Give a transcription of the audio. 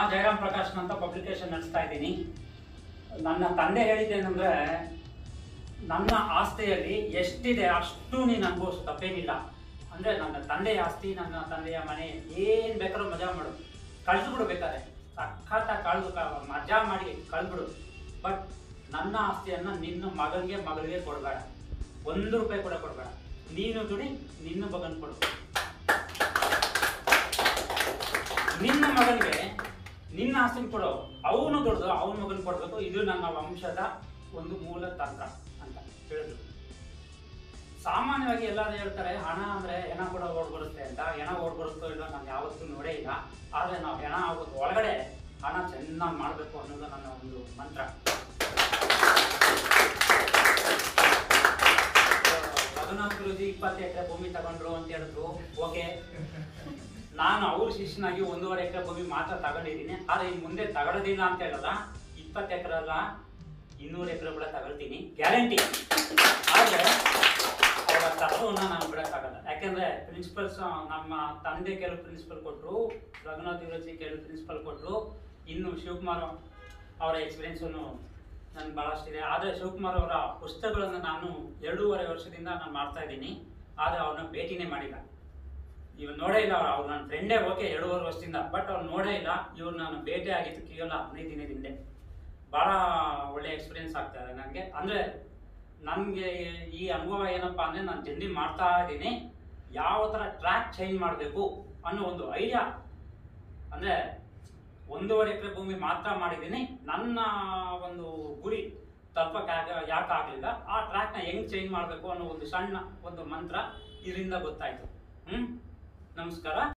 ಜಯರಾಮ್ ಪ್ರಕಾಶ್ ಅಂತ ಪಬ್ಲಿಕೇಶನ್ ನಡೆಸ್ತಾ ಇದ್ದೀನಿ ನನ್ನ ತಂದೆ ಹೇಳಿದ್ದೇನೆಂದ್ರೆ ನನ್ನ ಆಸ್ತಿಯಲ್ಲಿ ಎಷ್ಟಿದೆ ಅಷ್ಟು ನೀನು ಅನುಭವಿಸು ತಪ್ಪೇನಿಲ್ಲ ಅಂದ್ರೆ ನನ್ನ ತಂದೆಯ ಆಸ್ತಿ ನನ್ನ ತಂದೆಯ ಮನೆ ಏನ್ ಬೇಕಾದ್ರೂ ಮಜಾ ಮಾಡು ಕಳ್ದು ಬಿಡು ಬೇಕಾದ್ರೆ ಸಖತ್ತ ಕಳೆದು ಮಜಾ ಮಾಡಿ ಕಳ್ದ್ಬಿಡು ಬಟ್ ನನ್ನ ಆಸ್ತಿಯನ್ನ ನಿನ್ನ ಮಗನಿಗೆ ಮಗಳಿಗೆ ಕೊಡಬೇಡ ಒಂದು ರೂಪಾಯಿ ಕೂಡ ಕೊಡಬೇಡ ನೀನು ದುಡಿ ನಿನ್ನ ಮಗನ್ ಕೊಡು ನಿನ್ನ ಮಗನಿಗೆ ನಿನ್ನ ಆಸ್ತಿನ ಕೊಡು ಅವನು ದುಡ್ದು ಅವನ ಮಗನ್ ಕೊಡ್ಬೇಕು ಇದು ನನ್ನ ವಂಶದ ಒಂದು ಮೂಲ ತಂತ್ರ ಅಂತ ಹೇಳಿದ್ರು ಸಾಮಾನ್ಯವಾಗಿ ಎಲ್ಲರೂ ಹೇಳ್ತಾರೆ ಹಣ ಅಂದ್ರೆ ಹೆಣ ಕೂಡ ಓಡ್ ಬರುತ್ತೆ ಅಂತ ಹೆಣ ಓಡ್ ಬರುತ್ತೋ ಇಲ್ಲ ನಾನು ಯಾವತ್ತೂ ನೋಡೇ ಇಲ್ಲ ಆದ್ರೆ ನಾವು ಹೆಣ ಆಗೋದು ಒಳಗಡೆ ಹಣ ಚೆನ್ನಾಗಿ ಮಾಡಬೇಕು ಅನ್ನೋದು ನನ್ನ ಒಂದು ಮಂತ್ರ ರಘುನಾಥ್ ಗುರುಜಿ ಇಪ್ಪತ್ತು ಎಕರೆ ಭೂಮಿ ತಗೊಂಡ್ರು ಅಂತ ಹೇಳಿದ್ರು ಓಕೆ ನಾನು ಅವ್ರ ಶಿಷ್ಯನಾಗಿ ಒಂದೂವರೆ ಎಕರೆ ಭೂಮಿ ಮಾತ್ರ ತಗೊಂಡಿದ್ದೀನಿ ಆದ್ರೆ ಇನ್ನು ಮುಂದೆ ತಗೊಳ್ಳೋದಿಲ್ಲ ಅಂತ ಹೇಳಲ್ಲ ಇಪ್ಪತ್ತು ಎಕರೆ ಅಲ್ಲ ಇನ್ನೂರು ಎಕರೆ ಕೂಡ ತಗೊಳ್ತೀನಿ ಗ್ಯಾರಂಟಿ ಆದ್ರೆ ಅವರ ತತ್ವವನ್ನು ನಾನು ಬಿಡಕ್ಕಾಗಲ್ಲ ಯಾಕೆಂದ್ರೆ ಪ್ರಿನ್ಸಿಪಲ್ಸ್ ನಮ್ಮ ತಂದೆ ಕೆಲವು ಪ್ರಿನ್ಸಿಪಲ್ ಕೊಟ್ಟರು ರಘುನಾಥ್ ಗುರುಜಿ ಕೆಲವು ಪ್ರಿನ್ಸಿಪಲ್ ಕೊಟ್ಟರು ಇನ್ನು ಶಿವಕುಮಾರ್ ಅವರ ಎಕ್ಸ್ಪೀರಿಯನ್ಸ್ ನನ್ಗೆ ಬಹಳಷ್ಟಿದೆ ಆದರೆ ಶಿವಕುಮಾರ್ ಅವರ ಪುಸ್ತಕಗಳನ್ನು ನಾನು ಎರಡೂವರೆ ವರ್ಷದಿಂದ ನಾನು ಮಾಡ್ತಾ ಇದ್ದೀನಿ ಆದರೆ ಅವ್ರನ್ನ ಭೇಟಿನೇ ಮಾಡಿಲ್ಲ ಇವ್ರು ನೋಡೇ ಇಲ್ಲ ಅವ್ರು ಅವ್ರು ನನ್ನ ಫ್ರೆಂಡೇ ಓಕೆ ಎರಡೂವರೆ ವರ್ಷದಿಂದ ಬಟ್ ಅವ್ರು ನೋಡೇ ಇಲ್ಲ ಇವ್ರು ನಾನು ಭೇಟಿ ಆಗಿದ್ದು ಕೇವಲ ಹದಿನೈದು ದಿನದ ಹಿಂದೆ ಭಾಳ ಒಳ್ಳೆ ಎಕ್ಸ್ಪೀರಿಯನ್ಸ್ ಆಗ್ತಾ ಇದೆ ನನಗೆ ಅಂದರೆ ನನಗೆ ಈ ಅನುಭವ ಏನಪ್ಪಾ ಅಂದರೆ ನಾನು ಜರ್ನಿ ಮಾಡ್ತಾ ಇದ್ದೀನಿ ಯಾವ ಥರ ಟ್ರ್ಯಾಕ್ ಚೇಂಜ್ ಮಾಡಬೇಕು ಅನ್ನೋ ಒಂದು ಐಡಿಯಾ ಅಂದರೆ ಒಂದೂವರೆ ಎಕರೆ ಭೂಮಿ ಮಾತ್ರ ಮಾಡಿದ್ದೀನಿ ನನ್ನ ಒಂದು ಗುರಿ ತಲುಪಕ್ಕೆ ಯಾಕೆ ಆಗಲಿಲ್ಲ ಆ ಟ್ರ್ಯಾಕ್ನ ಹೆಂಗ್ ಚೇಂಜ್ ಮಾಡಬೇಕು ಅನ್ನೋ ಒಂದು ಸಣ್ಣ ಒಂದು ಮಂತ್ರ ಇದರಿಂದ ಗೊತ್ತಾಯ್ತು ಹ್ಮ್ ನಮಸ್ಕಾರ